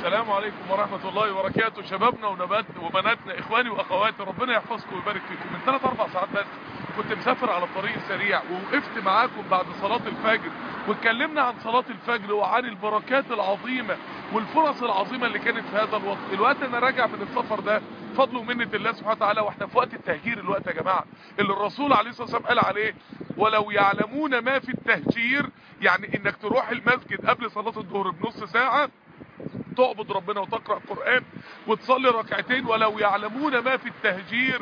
السلام عليكم ورحمة الله وبركاته شبابنا ونبات وبناتنا اخواني واخواتي ربنا يحفظكم ويبارك فيكم من 3 4 ساعات بس كنت مسافر على الطريق السريع ووقفت معاكم بعد صلاة الفجر واتكلمنا عن صلاة الفجر وعن البركات العظيمة والفرص العظيمة اللي كانت في هذا الوقت الوقت انا راجع من السفر ده فضل ومنة الله سبحانه وتعالى واحنا في وقت التهجير الوقت يا جماعة اللي الرسول عليه الصلاة والسلام قال عليه ولو يعلمون ما في التهجير يعني انك تروح المسجد قبل صلاة الظهر بنص ساعة تعبد ربنا وتقرأ قرآن وتصلي ركعتين ولو يعلمون ما في التهجير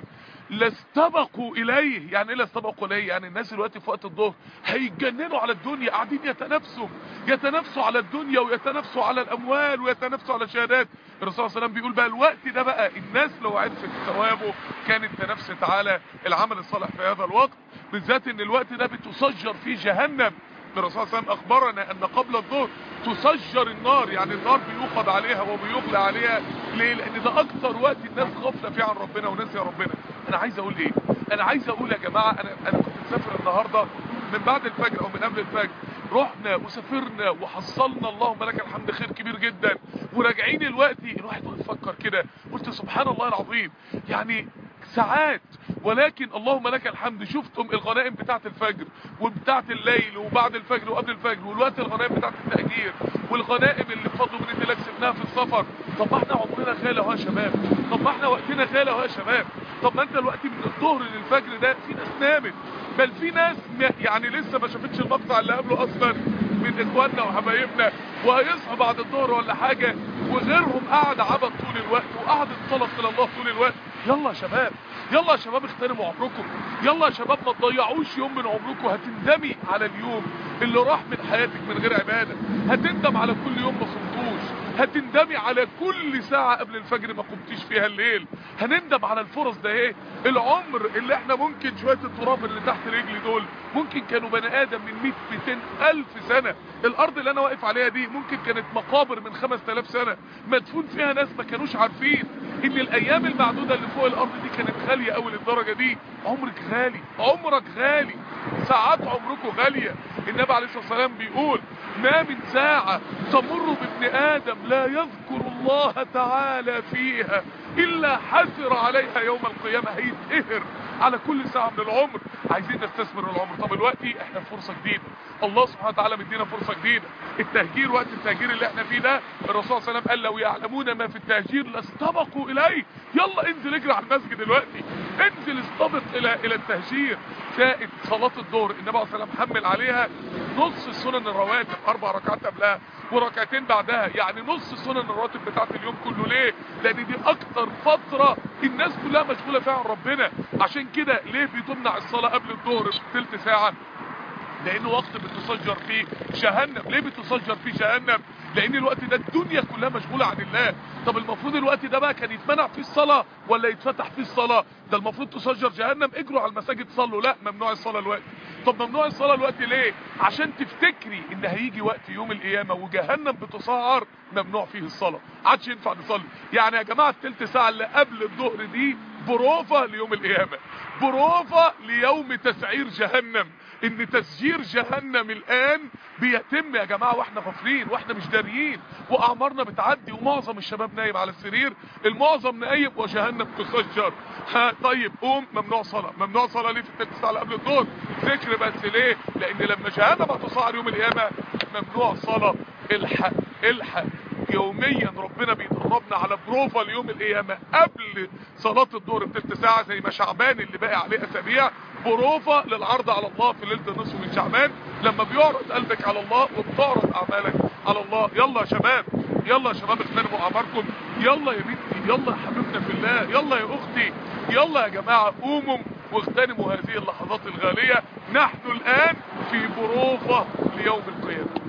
لاستبقوا اليه يعني ايه لاستبقوا اليه يعني الناس دلوقتي في وقت الظهر هيتجننوا على الدنيا قاعدين يتنافسوا يتنافسوا على الدنيا ويتنافسوا على الاموال ويتنافسوا على الشهادات الرسول صلى الله عليه وسلم بيقول بقى الوقت ده بقى الناس لو عرفت ثوابه كانت تنافست على العمل الصالح في هذا الوقت بالذات ان الوقت ده بتسجر فيه جهنم الرسول صلى الله عليه وسلم اخبرنا ان قبل الظهر تسجر النار يعني النار بيوقد عليها وبيغلى عليها ليه لان ده اكتر وقت الناس غافله فيه عن ربنا وناسيه ربنا انا عايز اقول ايه انا عايز اقول يا جماعه انا انا كنت مسافر النهارده من بعد الفجر او من قبل الفجر رحنا وسافرنا وحصلنا اللهم لك الحمد خير كبير جدا وراجعين الوقت الواحد يفكر كده قلت سبحان الله العظيم يعني ساعات ولكن اللهم لك الحمد شفتم الغنائم بتاعت الفجر وبتاعت الليل وبعد الفجر وقبل الفجر والوقت الغنائم بتاعت التأجير والغنائم اللي بفضل من الله كسبناها في السفر طب ما احنا عمرنا غالي اهو يا شباب طب ما احنا وقتنا غالي اهو يا شباب طب ما انت الوقت من الظهر للفجر ده في ناس نامت بل في ناس يعني لسه ما شافتش المقطع اللي قبله اصلا من اخواننا وحبايبنا وهيصحوا بعد الظهر ولا حاجة وغيرهم قاعد عبد طول الوقت وقعد طلب الى الله طول الوقت يلا يا شباب يلا يا شباب اغتنموا عمركم يلا يا شباب ما تضيعوش يوم من عمركم هتندمي على اليوم اللي راح من حياتك من غير عبادة هتندم على كل يوم ما صمتوش هتندمي على كل ساعة قبل الفجر ما قمتيش فيها الليل هنندم على الفرص ده ايه العمر اللي احنا ممكن شوية التراب اللي تحت رجلي دول ممكن كانوا بني ادم من 100 200 الف سنة الارض اللي انا واقف عليها دي ممكن كانت مقابر من 5000 سنة مدفون فيها ناس ما كانوش عارفين ان الايام المعدودة اللي فوق الارض دي كانت غالية قوي للدرجة دي عمرك غالي عمرك غالي ساعات عمركم غالية النبي عليه الصلاة والسلام بيقول ما من ساعة تمر بابن آدم لا يذكر الله تعالى فيها إلا حسر عليها يوم القيامة هيتقهر على كل ساعة من العمر عايزين نستثمر العمر طب دلوقتي احنا في فرصة جديدة الله سبحانه وتعالى مدينا فرصة جديدة التهجير وقت التهجير اللي احنا فيه ده الرسول صلى الله عليه وسلم قال لو يعلمون ما في التهجير لاستبقوا اليه يلا انزل اجري على المسجد دلوقتي انزل استبق الى الى التهجير زائد صلاة الظهر النبي عليه الصلاة والسلام حمل عليها نص السنن الرواتب اربع ركعات قبلها وركعتين بعدها يعني نص السنن الرواتب بتاعت اليوم كله ليه لان دي اكتر فترة الناس كلها مشغولة فيها عن ربنا عشان كده ليه بتمنع الصلاة قبل الظهر بثلث ساعة لانه وقت بتسجر فيه جهنم ليه بتسجر فيه جهنم لان الوقت ده الدنيا كلها مشغولة عن الله طب المفروض الوقت ده بقى كان يتمنع فيه الصلاة ولا يتفتح فيه الصلاة ده المفروض تسجر جهنم اجروا على المساجد صلوا لا ممنوع الصلاة الوقت طب ممنوع الصلاة الوقت ليه عشان تفتكري ان هيجي وقت يوم القيامة وجهنم بتسعر ممنوع فيه الصلاة عادش ينفع نصلي يعني يا جماعة التلت ساعة اللي قبل الظهر دي بروفة ليوم القيامة بروفة ليوم تسعير جهنم ان تسجير جهنم الان بيتم يا جماعة واحنا غافلين واحنا مش داريين واعمارنا بتعدي ومعظم الشباب نايم على السرير المعظم نايم وجهنم تسجر ها طيب قوم ممنوع صلاة ممنوع صلاة ليه في التلت ساعة اللي قبل الظهر ذكر بس ليه لان لما جهنم هتصعر يوم القيامة ممنوع صلاة الحق الحق يوميا ربنا بيدربنا على بروفا ليوم القيامة قبل صلاة الظهر بتلت ساعة زي ما شعبان اللي باقي عليه اسابيع بروفا للعرض على الله في ليلة النصف من شعبان لما بيعرض قلبك على الله وبتعرض اعمالك على الله يلا يا شباب يلا يا شباب اغتنموا اعماركم يلا يا بنتي يلا يا حبيبنا في الله يلا يا اختي يلا يا جماعة قوموا واغتنموا هذه اللحظات الغالية نحن الان في بروفة ليوم القيامة